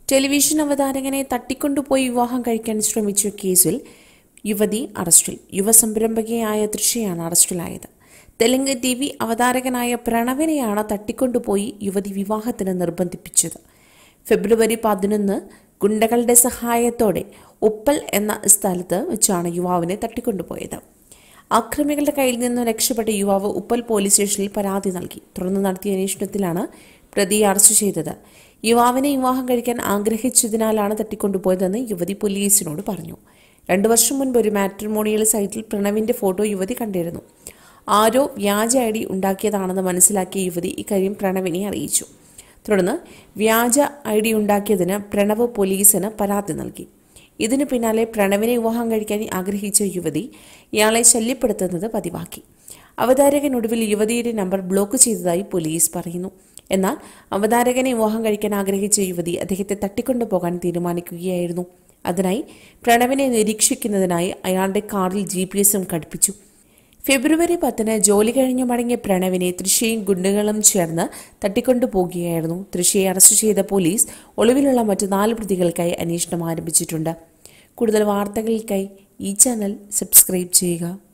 television അവതാരകനെ തട്ടിക്കൊണ്ടുപോയി വിവാഹം കഴിക്കാൻ ശ്രമിച്ച കേസിൽ യുവതി അറസ്റ്റിൽ യുവസംരംഭകയായ തൃഷയാണ് അറസ്റ്റിലായത് തെലുങ്ക് ടി വി അവതാരകനായ പ്രണവിനെയാണ് തട്ടിക്കൊണ്ടുപോയി യുവതി വിവാഹത്തിന് നിർബന്ധിപ്പിച്ചത് ഫെബ്രുവരി പതിനൊന്ന് ഗുണ്ടകളുടെ സഹായത്തോടെ ഉപ്പൽ എന്ന സ്ഥലത്ത് വെച്ചാണ് യുവാവിനെ തട്ടിക്കൊണ്ടുപോയത് അക്രമികളുടെ കയ്യിൽ നിന്ന് രക്ഷപ്പെട്ട യുവാവ് ഉപ്പൽ പോലീസ് സ്റ്റേഷനിൽ പരാതി നൽകി തുടർന്ന് നടത്തിയ അന്വേഷണത്തിലാണ് പ്രതിയെ അറസ്റ്റ് ചെയ്തത് യുവാവിനെ വിവാഹം കഴിക്കാൻ ആഗ്രഹിച്ചതിനാലാണ് തട്ടിക്കൊണ്ടുപോയതെന്ന് യുവതി പോലീസിനോട് പറഞ്ഞു രണ്ടു വർഷം മുൻപ് ഒരു മാട്രിമോണിയൽ സൈറ്റിൽ പ്രണവിന്റെ ഫോട്ടോ യുവതി കണ്ടിരുന്നു ആരോ വ്യാജ ഐ ഡി ഉണ്ടാക്കിയതാണെന്ന് മനസ്സിലാക്കിയ യുവതി ഇക്കാര്യം പ്രണവിനെ അറിയിച്ചു തുടർന്ന് വ്യാജ ഐ ഡി ഉണ്ടാക്കിയതിന് പ്രണവ് പോലീസിന് പരാതി നൽകി ഇതിനു പിന്നാലെ പ്രണവിനെ വിവാഹം കഴിക്കാൻ ആഗ്രഹിച്ച യുവതി ഇയാളെ ശല്യപ്പെടുത്തുന്നത് പതിവാക്കി അവതാരകൻ ഒടുവിൽ യുവതിയുടെ നമ്പർ ബ്ലോക്ക് ചെയ്തതായി പോലീസ് പറയുന്നു എന്നാൽ അവതാരകനെ വിവാഹം കഴിക്കാൻ ആഗ്രഹിച്ച യുവതി അദ്ദേഹത്തെ തട്ടിക്കൊണ്ടുപോകാൻ തീരുമാനിക്കുകയായിരുന്നു അതിനായി പ്രണവിനെ നിരീക്ഷിക്കുന്നതിനായി അയാളുടെ കാറിൽ ജി പി എസും ഘടിപ്പിച്ചു ഫെബ്രുവരി പത്തിന് ജോലി കഴിഞ്ഞു മടങ്ങിയ പ്രണവിനെ തൃശയും ഗുണ്ടകളും ചേർന്ന് തട്ടിക്കൊണ്ടുപോകുകയായിരുന്നു തൃശയെ അറസ്റ്റ് ചെയ്ത പോലീസ് ഒളിവിലുള്ള മറ്റു നാല് പ്രതികൾക്കായി അന്വേഷണം ആരംഭിച്ചിട്ടുണ്ട് കൂടുതൽ വാർത്തകൾക്കായി ഈ ചാനൽ സബ്സ്ക്രൈബ് ചെയ്യുക